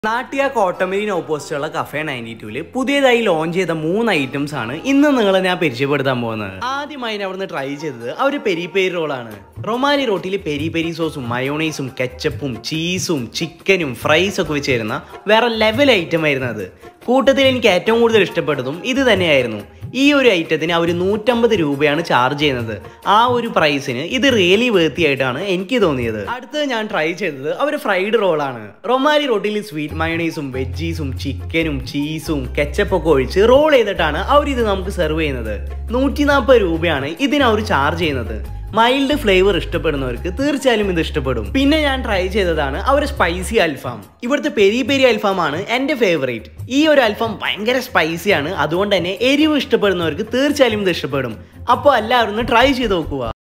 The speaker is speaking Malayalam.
നാട്ടിയ കോട്ടമരീൻ ഓപ്പോസിറ്റുള്ള കഫേ നയൻറ്റി ടൂല് പുതിയതായി ലോഞ്ച് ചെയ്ത മൂന്ന് ഐറ്റംസ് ആണ് ഇന്ന് നിങ്ങളെ ഞാൻ പരിചയപ്പെടുത്താൻ പോകുന്നത് ആദ്യമായി ഞാൻ അവിടുന്ന് ട്രൈ ചെയ്തത് ആ ഒരു പെരി പെരി റോളാണ് റൊമാലി റോട്ടിൽ പെരി പെരി സോസും മയോണൈസും കെച്ചപ്പും ചീസും ചിക്കനും ഫ്രൈസ് ഒക്കെ വെച്ച് തരുന്ന വേറെ ലെവൽ ഐറ്റം ആയിരുന്നു അത് കൂട്ടത്തിൽ എനിക്ക് ഏറ്റവും കൂടുതൽ ഇഷ്ടപ്പെട്ടതും ഇത് തന്നെയായിരുന്നു ഈ ഒരു ഐറ്റത്തിന് അവർ നൂറ്റമ്പത് രൂപയാണ് ചാർജ് ചെയ്യുന്നത് ആ ഒരു പ്രൈസിന് ഇത് റിയലി വേർത്തി ആയിട്ടാണ് എനിക്ക് തോന്നിയത് അടുത്തത് ഞാൻ ട്രൈ ചെയ്തത് അവർ ഫ്രൈഡ് റോളാണ് റൊമാലി റോട്ടിൽ സ്വീറ്റ് മയോണൈസും വെജീസും ചിക്കനും ചീസും കെച്ചപ്പൊക്കെ ഒഴിച്ച് റോൾ ചെയ്തിട്ടാണ് അവർ ഇത് നമുക്ക് സെർവ് ചെയ്യുന്നത് നൂറ്റി നാൽപ്പത് രൂപയാണ് ഇതിന് അവർ ചാർജ് ചെയ്യുന്നത് മൈൽഡ് ഫ്ലേവർ ഇഷ്ടപ്പെടുന്നവർക്ക് തീർച്ചയായും ഇത് ഇഷ്ടപ്പെടും പിന്നെ ഞാൻ ട്രൈ ചെയ്തതാണ് അവർ സ്പൈസി അൽഫാം ഇവിടുത്തെ പെരി പെരി അൽഫാമാണ് എൻ്റെ ഫേവറേറ്റ് ഈ ഒരു അൽഫാം ഭയങ്കര സ്പൈസിയാണ് അതുകൊണ്ട് തന്നെ എരിവ് ഇഷ്ടപ്പെടുന്നവർക്ക് തീർച്ചയായും ഇത് ഇഷ്ടപ്പെടും അപ്പോൾ എല്ലാവരും ഒന്ന് ട്രൈ ചെയ്ത് നോക്കുക